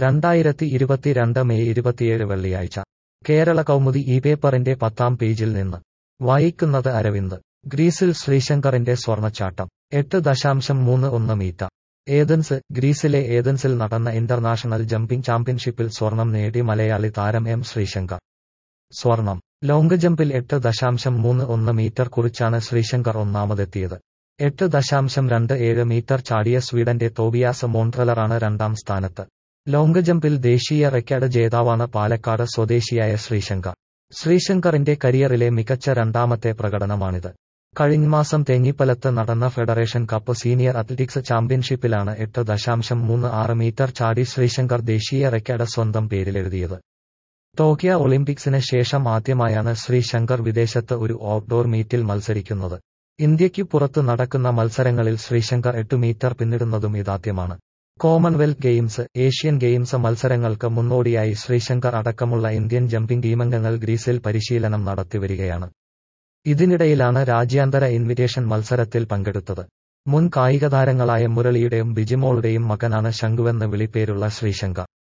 രണ്ടായിരത്തി ഇരുപത്തിരണ്ട് മെയ് ഇരുപത്തിയേഴ് വെള്ളിയാഴ്ച കേരള കൗമുദി ഈ പേപ്പറിന്റെ പത്താം പേജിൽ നിന്ന് വായിക്കുന്നത് അരവിന്ദ് ഗ്രീസിൽ ശ്രീശങ്കറിന്റെ സ്വർണച്ചാട്ടം എട്ട് ദശാംശം മൂന്ന് ഒന്ന് മീറ്റർ ഏതൻസ് ഗ്രീസിലെ ഏതൻസിൽ നടന്ന ഇന്റർനാഷണൽ ജമ്പിംഗ് ചാമ്പ്യൻഷിപ്പിൽ സ്വർണം നേടി മലയാളി താരം എം ശ്രീശങ്കർ സ്വർണം ലോങ് ജമ്പിൽ എട്ട് ദശാംശം മൂന്ന് ഒന്ന് മീറ്റർ കുറിച്ചാണ് ശ്രീശങ്കർ ഒന്നാമതെത്തിയത് എട്ട് ദശാംശം രണ്ട് ഏഴ് മീറ്റർ ചാടിയ സ്വീഡന്റെ തോബിയാസ് മോൺട്രലറാണ് രണ്ടാം സ്ഥാനത്ത് ലോങ് ജമ്പിൽ ദേശീയ റെക്കോർഡ് ജേതാവാണ് പാലക്കാട് സ്വദേശിയായ ശ്രീശങ്കർ ശ്രീശങ്കറിന്റെ കരിയറിലെ മികച്ച രണ്ടാമത്തെ പ്രകടനമാണിത് കഴിഞ്ഞ മാസം തെങ്ങിപ്പലത്ത് നടന്ന ഫെഡറേഷൻ കപ്പ് സീനിയർ അത്ലറ്റിക്സ് ചാമ്പ്യൻഷിപ്പിലാണ് എട്ട് ദശാംശം മൂന്ന് ആറ് മീറ്റർ ചാടി ശ്രീശങ്കർ ദേശീയ റെക്കോർഡ് സ്വന്തം പേരിലെഴുതിയത് ടോക്കിയോ ഒളിമ്പിക്സിന് ശേഷം ആദ്യമായാണ് ശ്രീശങ്കർ വിദേശത്ത് ഒരു ഔട്ട്ഡോർ മീറ്റിൽ മത്സരിക്കുന്നത് ഇന്ത്യയ്ക്ക് പുറത്ത് നടക്കുന്ന മത്സരങ്ങളിൽ ശ്രീശങ്കർ എട്ട് മീറ്റർ പിന്നിടുന്നതും ഇതാദ്യമാണ് കോമൺവെൽത്ത് ഗെയിംസ് ഏഷ്യൻ ഗെയിംസ് മത്സരങ്ങൾക്ക് മുന്നോടിയായി ശ്രീശങ്കർ അടക്കമുള്ള ഇന്ത്യൻ ജമ്പിംഗ് ടീമംഗങ്ങൾ ഗ്രീസിൽ പരിശീലനം നടത്തിവരികയാണ് ഇതിനിടയിലാണ് രാജ്യാന്തര ഇൻവിറ്റേഷൻ മത്സരത്തിൽ പങ്കെടുത്തത് മുൻ കായിക താരങ്ങളായ മുരളിയുടെയും ബിജിമോളുടെയും മകനാണ് ശംഖുവെന്ന് വിളിപ്പേരുള്ള ശ്രീശങ്കർ